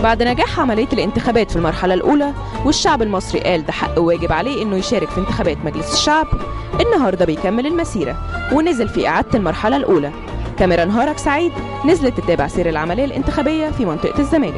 بعد نجاح عملية الانتخابات في المرحلة الأولى والشعب المصري قال ده حق واجب عليه إنه يشارك في انتخابات مجلس الشعب النهاردة بيكمل المسيرة ونزل في إعادة المرحلة الأولى كاميرا نهارك سعيد نزلت تتابع سير العملية الانتخابية في منطقة الزمالك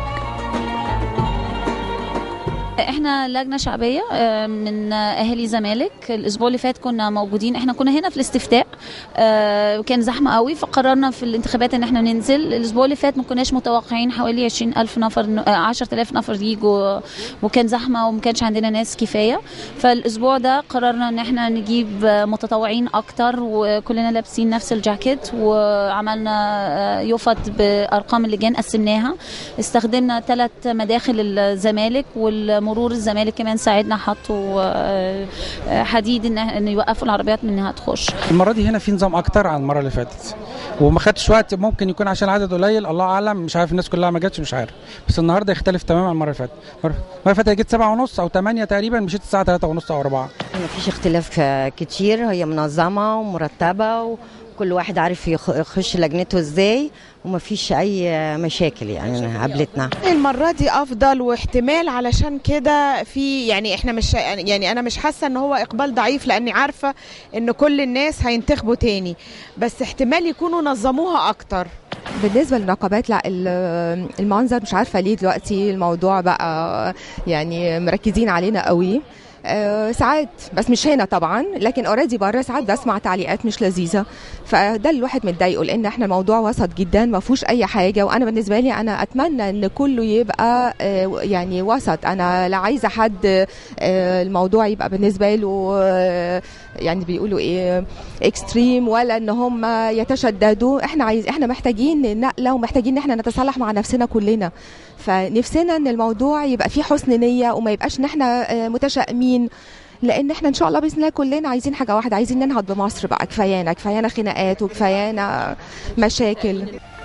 احنا لجنه شعبيه آه، من اهالي زمالك الاسبوع اللي فات كنا موجودين احنا كنا هنا في الاستفتاء آه، كان زحمه قوي فقررنا في الانتخابات ان احنا ننزل الاسبوع اللي فات ما كناش متوقعين حوالي 20000 نفر آه، 10000 نفر يجوا وكان زحمه وما كانش عندنا ناس كفايه فالاسبوع ده قررنا ان احنا نجيب متطوعين اكتر وكلنا لابسين نفس الجاكيت وعملنا يفط بارقام اللجان قسمناها استخدمنا ثلاث مداخل الزمالك والمرور الزمالك كمان ساعدنا حطوا آه، آه، حديد ان ان يوقفوا العربيات من انها تخش المره دي هنا في نظام اكتر عن المره اللي فاتت وما خدش وقت ممكن يكون عشان العدد قليل الله اعلم مش عارف الناس كلها ما جاتش مش عارف بس النهارده يختلف تماما عن المره اللي فاتت المره اللي فاتت جيت سبعة ونص او 8 تقريبا مشيت الساعه 3 ونص او 4 ما فيش اختلاف آه، كتير هي منظمة ومرتبة وكل واحد عارف يخ- يخش لجنته ازاي وما فيش اي آه، مشاكل يعني قابلتنا المرة دي أفضل واحتمال علشان كده في يعني احنا مش يعني أنا مش حاسة إن هو إقبال ضعيف لأني عارفة إن كل الناس هينتخبوا تاني بس احتمال يكونوا نظموها أكتر بالنسبة للنقابات لا ال- المنظر مش عارفة ليه دلوقتي الموضوع بقى يعني مركزين علينا قوي آه، ساعات بس مش هنا طبعا لكن اوريدي بره ساعات بسمع تعليقات مش لذيذه فده اللي الواحد متضايقه لان احنا الموضوع وسط جدا ما فيهوش اي حاجه وانا بالنسبه لي انا اتمنى ان كله يبقى آه، يعني وسط انا لا عايزه حد آه، الموضوع يبقى بالنسبه له آه، يعني بيقولوا ايه اكستريم ولا ان هم يتشددوا احنا عايز احنا محتاجين نقله ومحتاجين ان احنا نتصالح مع نفسنا كلنا فنفسنا ان الموضوع يبقى فيه حسن نيه وما يبقاش ان احنا آه، متشائمين لان احنا ان شاء الله باذن الله كلنا عايزين حاجه واحده عايزين ننهض بمصر بقى كفايانا كفايانا خناقات وكفايانا مشاكل